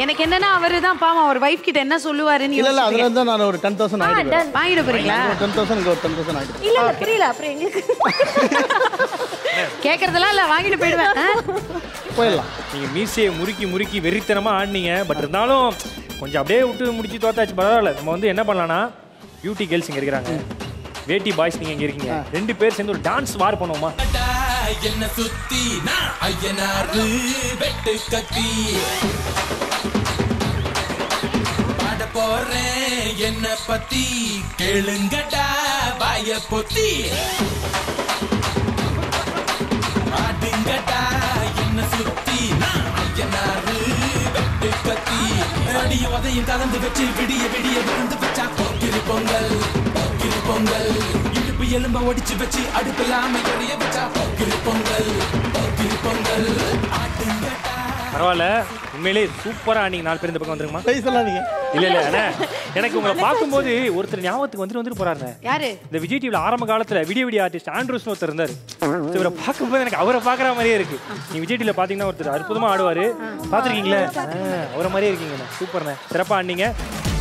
எனக்கு என்னன்னா அவரு தான் பாவம் அவர் வைஃப் கிட்ட என்ன சொல்லுவாருன்னு இல்ல இல்ல அதுல யோசிச்சுட்டு இருந்து நான் ஒரு டென் தௌசண்ட் ஆயிடுவேன் வாங்கிட போறீங்களா டென் தௌசண்ட் இங்க ஒரு டென் தௌசண்ட் ஆயிடுவேன் இல்ல இல்ல புரியல அப்புறம் எங்களுக்கு கேக்குறதெல்லாம் இல்ல வாங்கிட்டு போயிடுவேன் ஆ? போயிடலாம் நீங்க மீசையை முறுக்கி முறுக்கி வெறித்தனமா ஆடினீங்க பட் இருந்தாலும் கொஞ்சம் அப்படியே விட்டு முடிச்சு தோத்தாச்சு பரவாயில்ல நம்ம வந்து என்ன பண்ணலாம்னா பியூட்டி கேர்ள்ஸ் இங்க இருக்கிறாங்க வேட்டி பாய்ஸ் நீங்க இங்க இருக்கீங்க ரெண்டு பேர் சேர்ந்து ஒரு டான்ஸ் வார் பண்ணுவோமா என்ன சுத்தி நான் ஐயனாரு வெட்டு கத்தி பாட போறேன் என்ன பத்தி கேளுங்கடா வாய பொத்தி ஆடுங்கடா என்ன சுத்தி நான் ஐயனாரு வெட்டு கத்தி அடிய உதையும் கலந்து வச்சு விடிய விடிய விழுந்து வச்சா போக்கிரி பொங்கல் போக்கிரி பொங்கல் இடுப்பு எலும்ப ஒடிச்சு வச்சு அடுப்பில்லாம எரிய வச்சா போக்கிரி பொங்கல் போக்கிரி பொங்கல் ஆடுங்கடா பரவாயில்ல உண்மையிலே சூப்பரா நீங்க நாலு பேர் இந்த பக்கம் வந்துருங்கம்மா பைசா சொல்லாதீங்க இல்ல இல்ல அண்ணா எனக்கு உங்களை பார்க்கும்போது ஒருத்தர் ஞாபகத்துக்கு வந்துட்டு வந்துட்டு போறாருண்ணே யாரு இந்த விஜய் டிவில ஆரம்ப காலத்துல விடிய விடிய ஆர்டிஸ்ட் ஆண்ட்ரூஸ்னு ஒருத்தர் இருந்தாரு So, இவரை பார்க்கும்போது எனக்கு அவரை பார்க்குற மாதிரியே இருக்கு நீ விஜய் டிவில பாத்தீங்கன்னா ஒருத்தர் அற்புதமா ஆடுவாரு பாத்திருக்கீங்களா அவரை மாதிரியே இருக்கீங்கண்ணே சூப்பர்ண்ணே சிறப்பா ஆடினீங்க